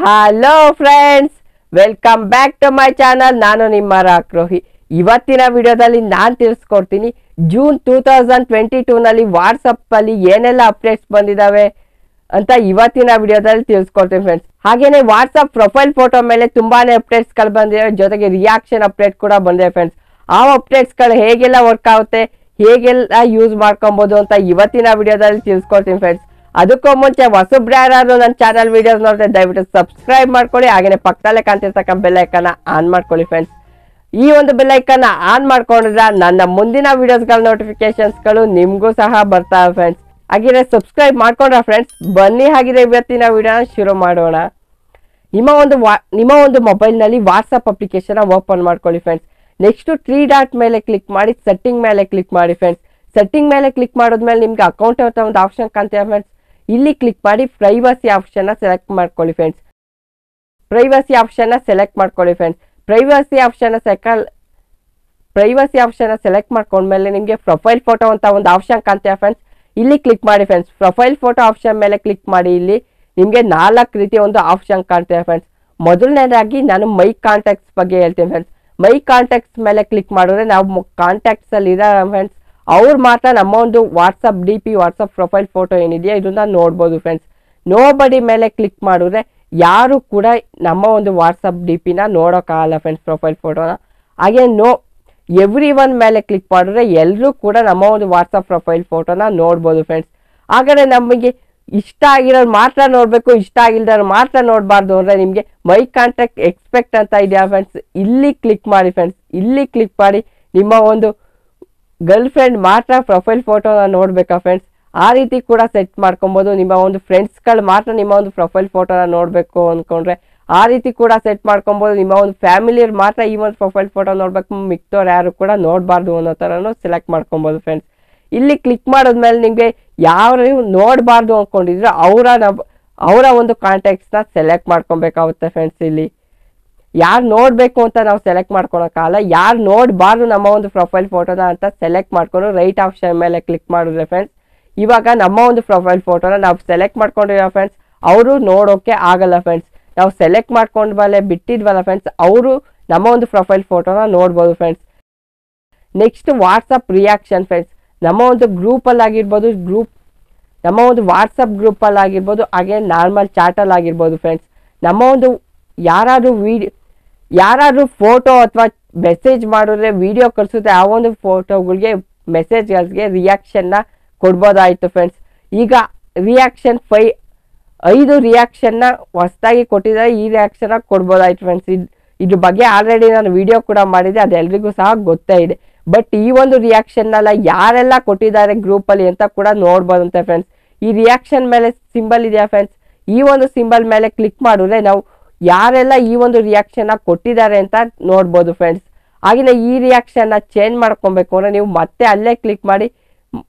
hello friends welcome back to my channel ನಾನು ನಿಮ್ಮ ರಾಕ್ರೋಹಿ ಇವತ್ತಿನ ವಿಡಿಯೋದಲ್ಲಿ ನಾನು ತಿಳಿಸ್ಕೊಡ್ತೀನಿ ಜೂನ್ ಟೂ ತೌಸಂಡ್ ಟ್ವೆಂಟಿ ಟೂನಲ್ಲಿ ವಾಟ್ಸಪ್ಪಲ್ಲಿ ಏನೆಲ್ಲ ಅಪ್ಡೇಟ್ಸ್ ಬಂದಿದ್ದಾವೆ ಅಂತ ಇವತ್ತಿನ ವಿಡಿಯೋದಲ್ಲಿ ತಿಳಿಸ್ಕೊಡ್ತೀನಿ ಫ್ರೆಂಡ್ಸ್ ಹಾಗೇನೆ ವಾಟ್ಸಪ್ ಪ್ರೊಫೈಲ್ ಫೋಟೋ ಮೇಲೆ ತುಂಬಾನೇ ಅಪ್ಡೇಟ್ಸ್ಗಳು ಬಂದಿವೆ ಜೊತೆಗೆ ರಿಯಾಕ್ಷನ್ ಅಪ್ಡೇಟ್ ಕೂಡ ಬಂದಿದೆ ಫ್ರೆಂಡ್ಸ್ ಆ ಅಪ್ಡೇಟ್ಸ್ಗಳು ಹೇಗೆಲ್ಲ ವರ್ಕ್ ಆಗುತ್ತೆ ಹೇಗೆಲ್ಲ ಯೂಸ್ ಮಾಡ್ಕೊಬೋದು ಅಂತ ಇವತ್ತಿನ ವಿಡಿಯೋದಲ್ಲಿ ತಿಳಿಸ್ಕೊಡ್ತೀನಿ ಫ್ರೆಂಡ್ಸ್ ಅದಕ್ಕೂ ಮುಂಚೆ ಹೊಸಬ್ರು ಯಾರು ನನ್ನ ಚಾನಲ್ ವಿಡಿಯೋಸ್ ನೋಡಿದ್ರೆ ದಯವಿಟ್ಟು ಸಬ್ಸ್ಕ್ರೈಬ್ ಮಾಡ್ಕೊಳ್ಳಿ ಹಾಗೇನೆ ಪಕ್ಕದಲ್ಲೇ ಕಾಣ್ತಿರ್ತಕ್ಕ ಬೆಲ್ ಐಕನ್ನ ಆನ್ ಮಾಡ್ಕೊಳ್ಳಿ ಫ್ರೆಂಡ್ಸ್ ಈ ಒಂದು ಬೆಲ್ ಐಕನ್ನ ಆನ್ ಮಾಡ್ಕೊಂಡಿದ್ರೆ ನನ್ನ ಮುಂದಿನ ವಿಡಿಯೋಸ್ಗಳ ನೋಟಿಫಿಕೇಶನ್ಸ್ಗಳು ನಿಮಗೂ ಸಹ ಬರ್ತಾವೆ ಫ್ರೆಂಡ್ಸ್ ಹಾಗಿದ್ರೆ ಸಬ್ಸ್ಕ್ರೈಬ್ ಮಾಡ್ಕೊಂಡ್ರ ಫ್ರೆಂಡ್ಸ್ ಬನ್ನಿ ಹಾಗಿದ್ರೆ ಇವತ್ತಿನ ವಿಡಿಯೋನ ಶುರು ಮಾಡೋಣ ನಿಮ್ಮ ಒಂದು ವಾ ನಿಮ್ಮ ಒಂದು ಮೊಬೈಲ್ನಲ್ಲಿ ವಾಟ್ಸಪ್ ಅಪ್ಲಿಕೇಶನ್ ಓಪನ್ ಮಾಡ್ಕೊಳ್ಳಿ ಫ್ರೆಂಡ್ಸ್ ನೆಕ್ಸ್ಟ್ ತ್ರೀ ಡಾಟ್ ಮೇಲೆ ಕ್ಲಿಕ್ ಮಾಡಿ ಸೆಟ್ಟಿಂಗ್ ಮೇಲೆ ಕ್ಲಿಕ್ ಮಾಡಿ ಫ್ರೆಂಡ್ಸ್ ಸೆಟ್ಟಿಂಗ್ ಮೇಲೆ ಕ್ಲಿಕ್ ಮಾಡಿದ್ಮೇಲೆ ನಿಮ್ಗೆ ಅಕೌಂಟ್ ಅಂತ ಒಂದು ಆಪ್ಷನ್ ಕಾಣ್ತೀರಾ ಫ್ರೆಂಡ್ಸ್ ಇಲ್ಲಿ ಕ್ಲಿಕ್ ಮಾಡಿ ಪ್ರೈವಸಿ ಆಪ್ಷನ್ನ ಸೆಲೆಕ್ಟ್ ಮಾಡ್ಕೊಳ್ಳಿ ಫ್ರೆಂಡ್ಸ್ ಪ್ರೈವಸಿ ಆಪ್ಷನ್ನ ಸೆಲೆಕ್ಟ್ ಮಾಡ್ಕೊಳ್ಳಿ ಫ್ರೆಂಡ್ಸ್ ಪ್ರೈವಸಿ ಆಪ್ಷನ್ನ ಸೆಕಲ್ ಪ್ರೈವಸಿ ಆಪ್ಷನ್ನ ಸೆಲೆಕ್ಟ್ ಮಾಡ್ಕೊಂಡ್ಮೇಲೆ ನಿಮಗೆ ಪ್ರೊಫೈಲ್ ಫೋಟೋ ಅಂತ ಒಂದು ಆಪ್ಷನ್ ಕಾಣ್ತೀರಾ ಫ್ರೆಂಡ್ಸ್ ಇಲ್ಲಿ ಕ್ಲಿಕ್ ಮಾಡಿ ಫ್ರೆಂಡ್ಸ್ ಪ್ರೊಫೈಲ್ ಫೋಟೋ ಆಪ್ಷನ್ ಮೇಲೆ ಕ್ಲಿಕ್ ಮಾಡಿ ಇಲ್ಲಿ ನಿಮಗೆ ನಾಲ್ಕು ರೀತಿಯ ಒಂದು ಆಪ್ಷನ್ ಕಾಣ್ತೀರಾ ಫ್ರೆಂಡ್ಸ್ ಮೊದಲನೇದಾಗಿ ನಾನು ಮೈ ಕಾಂಟ್ಯಾಕ್ಟ್ಸ್ ಬಗ್ಗೆ ಹೇಳ್ತೀನಿ ಫ್ರೆಂಡ್ಸ್ ಮೈ ಕಾಂಟ್ಯಾಕ್ಟ್ಸ್ ಮೇಲೆ ಕ್ಲಿಕ್ ಮಾಡಿದ್ರೆ ನಾವು ಕಾಂಟ್ಯಾಕ್ಟ್ಸ್ ಅಲ್ಲಿ ಇರೋ ಫ್ರೆಂಡ್ಸ್ ಅವ್ರು ಮಾತ್ರ ನಮ್ಮ ಒಂದು WhatsApp D P WhatsApp profile photo ಏನಿದೆಯಾ ಇದನ್ನ ನೋಡ್ಬೋದು ಫ್ರೆಂಡ್ಸ್ ನೋಬಡಿ ಮೇಲೆ ಕ್ಲಿಕ್ ಮಾಡಿದ್ರೆ ಯಾರು ಕೂಡ ನಮ್ಮ ಒಂದು ವಾಟ್ಸಪ್ ಡಿ ಪಿನ ನೋಡೋಕ್ಕಾಗಲ್ಲ ಫ್ರೆಂಡ್ಸ್ ಪ್ರೊಫೈಲ್ ಫೋಟೋನ ಹಾಗೆ ನೋ ಎವ್ರಿ ಒನ್ ಮೇಲೆ ಕ್ಲಿಕ್ ಮಾಡಿದ್ರೆ ಎಲ್ಲರೂ ಕೂಡ ನಮ್ಮ ಒಂದು ವಾಟ್ಸಪ್ ಪ್ರೊಫೈಲ್ ಫೋಟೋನ ನೋಡ್ಬೋದು ಫ್ರೆಂಡ್ಸ್ ಹಾಗಾದ್ರೆ ನಮಗೆ ಇಷ್ಟ ಆಗಿರೋರು ಮಾತ್ರ ನೋಡಬೇಕು ಇಷ್ಟ ಆಗಿಲ್ದವ್ರು ಮಾತ್ರ ನೋಡಬಾರ್ದು ಅಂದರೆ ನಿಮಗೆ ಮೈ ಕಾಂಟ್ಯಾಕ್ಟ್ ಎಕ್ಸ್ಪೆಕ್ಟ್ ಅಂತ ಇದೆಯಾ ಫ್ರೆಂಡ್ಸ್ ಇಲ್ಲಿ ಕ್ಲಿಕ್ ಮಾಡಿ ಫ್ರೆಂಡ್ಸ್ ಇಲ್ಲಿ ಕ್ಲಿಕ್ ಮಾಡಿ ನಿಮ್ಮ ಒಂದು ಗರ್ಲ್ ಫ್ರೆಂಡ್ ಮಾತ್ರ ಪ್ರೊಫೈಲ್ ಫೋಟೋನ ನೋಡ್ಬೇಕಾ ಫ್ರೆಂಡ್ಸ್ ಆ ರೀತಿ ಕೂಡ ಸೆಟ್ ಮಾಡ್ಕೊಬೋದು ನಿಮ್ಮ ಒಂದು ಫ್ರೆಂಡ್ಸ್ಗಳು ಮಾತ್ರ ನಿಮ್ಮ ಒಂದು ಪ್ರೊಫೈಲ್ ಫೋಟೋನ ನೋಡಬೇಕು ಅಂದ್ಕೊಂಡ್ರೆ ಆ ರೀತಿ ಕೂಡ ಸೆಟ್ ಮಾಡ್ಕೊಬೋದು ನಿಮ್ಮ ಒಂದು ಫ್ಯಾಮಿಲಿಯರ್ ಮಾತ್ರ ಈ ಒಂದು ಪ್ರೊಫೈಲ್ ಫೋಟೋ ನೋಡ್ಬೇಕು ಮಿಕ್ತವ್ರು ಯಾರು ಕೂಡ ನೋಡಬಾರ್ದು ಅನ್ನೋ ಥರನೂ ಸೆಲೆಕ್ಟ್ ಮಾಡ್ಕೊಬೋದು ಫ್ರೆಂಡ್ಸ್ ಇಲ್ಲಿ ಕ್ಲಿಕ್ ಮಾಡಿದ್ಮೇಲೆ ನಿಮಗೆ ಯಾರು ನೋಡಬಾರ್ದು ಅಂದ್ಕೊಂಡಿದ್ರೆ ಅವರ ಅವರ ಒಂದು ಕಾಂಟ್ಯಾಕ್ಟ್ಸ್ನ ಸೆಲೆಕ್ಟ್ ಮಾಡ್ಕೊಬೇಕಾಗುತ್ತೆ ಫ್ರೆಂಡ್ಸ್ ಇಲ್ಲಿ ಯಾರು ನೋಡಬೇಕು ಅಂತ ನಾವು ಸೆಲೆಕ್ಟ್ ಮಾಡ್ಕೊಳಕ್ಕಾಗಲ್ಲ ಯಾರು ನೋಡಬಾರ್ದು ನಮ್ಮ ಒಂದು ಪ್ರೊಫೈಲ್ ಫೋಟೋನ ಅಂತ ಸೆಲೆಕ್ಟ್ ಮಾಡ್ಕೊಂಡು ರೈಟ್ ಆಪ್ಷನ್ ಮೇಲೆ ಕ್ಲಿಕ್ ಮಾಡಿದ್ರೆ ಫ್ರೆಂಡ್ಸ್ ಇವಾಗ ನಮ್ಮ ಒಂದು ಪ್ರೊಫೈಲ್ ಫೋಟೋನ ನಾವು ಸೆಲೆಕ್ಟ್ ಮಾಡ್ಕೊಂಡಿರೋ ಫ್ರೆಂಡ್ಸ್ ಅವರು ನೋಡೋಕೆ ಆಗಲ್ಲ ಫ್ರೆಂಡ್ಸ್ ನಾವು ಸೆಲೆಕ್ಟ್ ಮಾಡ್ಕೊಂಡ್ ಮೇಲೆ ಬಿಟ್ಟಿದ್ವಲ್ಲ ಫ್ರೆಂಡ್ಸ್ ಅವರು ನಮ್ಮ ಒಂದು ಪ್ರೊಫೈಲ್ ಫೋಟೋನ ನೋಡ್ಬೋದು friends next WhatsApp reaction friends ನಮ್ಮ ಒಂದು ಗ್ರೂಪಲ್ಲಿ ಆಗಿರ್ಬೋದು ಗ್ರೂಪ್ ನಮ್ಮ ಒಂದು ವಾಟ್ಸಪ್ ಗ್ರೂಪಲ್ಲಿ ಆಗಿರ್ಬೋದು ಹಾಗೆ ನಾರ್ಮಲ್ ಚಾಟಲ್ಲಿ ಆಗಿರ್ಬೋದು ಫ್ರೆಂಡ್ಸ್ ನಮ್ಮ ಒಂದು ಯಾರಾದರೂ ವಿಡಿಯೋ ಯಾರಾದರೂ ಫೋಟೋ ಅಥವಾ ಮೆಸೇಜ್ ಮಾಡಿದ್ರೆ ವಿಡಿಯೋ ಕಳಿಸಿದ್ರೆ ಆ ಒಂದು ಫೋಟೋಗಳಿಗೆ ಮೆಸೇಜ್ಗಳಿಗೆ ರಿಯಾಕ್ಷನ್ನ ಕೊಡ್ಬೋದಾಯಿತು ಫ್ರೆಂಡ್ಸ್ ಈಗ ರಿಯಾಕ್ಷನ್ ಫೈ ಐದು ರಿಯಾಕ್ಷನ್ನ ಹೊಸದಾಗಿ ಕೊಟ್ಟಿದ್ದಾರೆ ಈ ರಿಯಾಕ್ಷನ್ನ ಕೊಡ್ಬೋದಾಯ್ತು ಫ್ರೆಂಡ್ಸ್ ಇದು ಇದ್ರ ಬಗ್ಗೆ ಆಲ್ರೆಡಿ ನಾನು ವಿಡಿಯೋ ಕೂಡ ಮಾಡಿದೆ ಅದು ಎಲ್ರಿಗೂ ಸಹ ಗೊತ್ತೇ ಇದೆ ಬಟ್ ಈ ಒಂದು ರಿಯಾಕ್ಷನ್ನೆಲ್ಲ ಯಾರೆಲ್ಲ ಕೊಟ್ಟಿದ್ದಾರೆ ಗ್ರೂಪಲ್ಲಿ ಅಂತ ಕೂಡ ನೋಡ್ಬೋದಂತೆ ಫ್ರೆಂಡ್ಸ್ ಈ ರಿಯಾಕ್ಷನ್ ಮೇಲೆ ಸಿಂಬಲ್ ಇದೆಯಾ ಫ್ರೆಂಡ್ಸ್ ಈ ಒಂದು ಸಿಂಬಲ್ ಮೇಲೆ ಕ್ಲಿಕ್ ಮಾಡಿದ್ರೆ ನಾವು ಯಾರೆಲ್ಲ ಈ ಒಂದು ರಿಯಾಕ್ಷನ್ನ ಕೊಟ್ಟಿದ್ದಾರೆ ಅಂತ ನೋಡ್ಬೋದು ಫ್ರೆಂಡ್ಸ್ ಹಾಗೆಯೇ ಈ ರಿಯಾಕ್ಷನ್ನ ಚೇಂಜ್ ಮಾಡ್ಕೊಬೇಕು ಅಂದರೆ ನೀವು ಮತ್ತೆ ಅಲ್ಲೇ ಕ್ಲಿಕ್ ಮಾಡಿ ಮ್,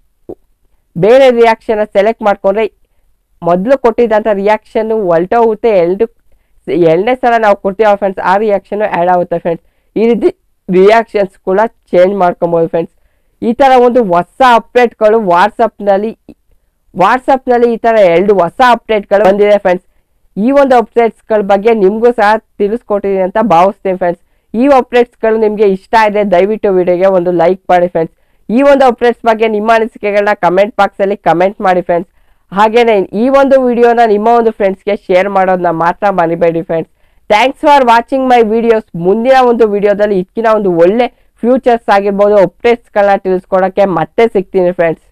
ಬೇರೆ ರಿಯಾಕ್ಷನ್ನ ಸೆಲೆಕ್ಟ್ ಮಾಡ್ಕೊಂಡ್ರೆ ಮೊದಲು ಕೊಟ್ಟಿದ್ದಂಥ ರಿಯಾಕ್ಷನ್ನು ಹೊಲ್ಟೋಗುತ್ತೆ ಎರಡು ಎರಡನೇ ಸಲ ನಾವು ಕೊಡ್ತೀವಿ ಫ್ರೆಂಡ್ಸ್ ಆ ರಿಯಾಕ್ಷನು ಆ್ಯಡ್ ಆಗುತ್ತೆ ಫ್ರೆಂಡ್ಸ್ ಈ ರೀತಿ ರಿಯಾಕ್ಷನ್ಸ್ ಕೂಡ ಚೇಂಜ್ ಮಾಡ್ಕೊಬೋದು ಫ್ರೆಂಡ್ಸ್ ಈ ಥರ ಒಂದು ಹೊಸ ಅಪ್ಡೇಟ್ಗಳು ವಾಟ್ಸಪ್ನಲ್ಲಿ ವಾಟ್ಸಪ್ನಲ್ಲಿ ಈ ಥರ ಎರಡು ಹೊಸ ಅಪ್ಡೇಟ್ಗಳು ಬಂದಿದೆ ಫ್ರೆಂಡ್ಸ್ ಈ ಒಂದು ಅಪ್ಡೇಟ್ಸ್ಗಳ ಬಗ್ಗೆ ನಿಮಗೂ ಸಹ ತಿಳಿಸ್ಕೊಟ್ಟಿದ್ದೀನಿ ಅಂತ ಭಾವಿಸ್ತೀನಿ ಫ್ರೆಂಡ್ಸ್ ಈ ಅಪ್ಡೇಟ್ಸ್ಗಳು ನಿಮಗೆ ಇಷ್ಟ ಇದೆ ದಯವಿಟ್ಟು ವಿಡಿಯೋಗೆ ಒಂದು ಲೈಕ್ ಮಾಡಿ ಫ್ರೆಂಡ್ಸ್ ಈ ಒಂದು ಅಪ್ಡೇಟ್ಸ್ ಬಗ್ಗೆ ನಿಮ್ಮ ಅನಿಸಿಕೆಗಳನ್ನ ಕಮೆಂಟ್ ಬಾಕ್ಸಲ್ಲಿ ಕಮೆಂಟ್ ಮಾಡಿ ಫ್ರೆಂಡ್ಸ್ ಹಾಗೇನೆ ಈ ಒಂದು ವಿಡಿಯೋನ ನಿಮ್ಮ ಒಂದು ಫ್ರೆಂಡ್ಸ್ಗೆ ಶೇರ್ ಮಾಡೋದನ್ನ ಮಾತ್ರ ಮರಿಬೇಡಿ friends thanks for watching my videos ಮುಂದಿನ ಒಂದು ವಿಡಿಯೋದಲ್ಲಿ ಇದಕ್ಕಿನ ಒಂದು ಒಳ್ಳೆ ಫ್ಯೂಚರ್ಸ್ ಆಗಿರ್ಬೋದು ಅಪ್ಡೇಟ್ಸ್ಗಳನ್ನ ತಿಳಿಸ್ಕೊಡೋಕ್ಕೆ ಮತ್ತೆ ಸಿಗ್ತೀನಿ ಫ್ರೆಂಡ್ಸ್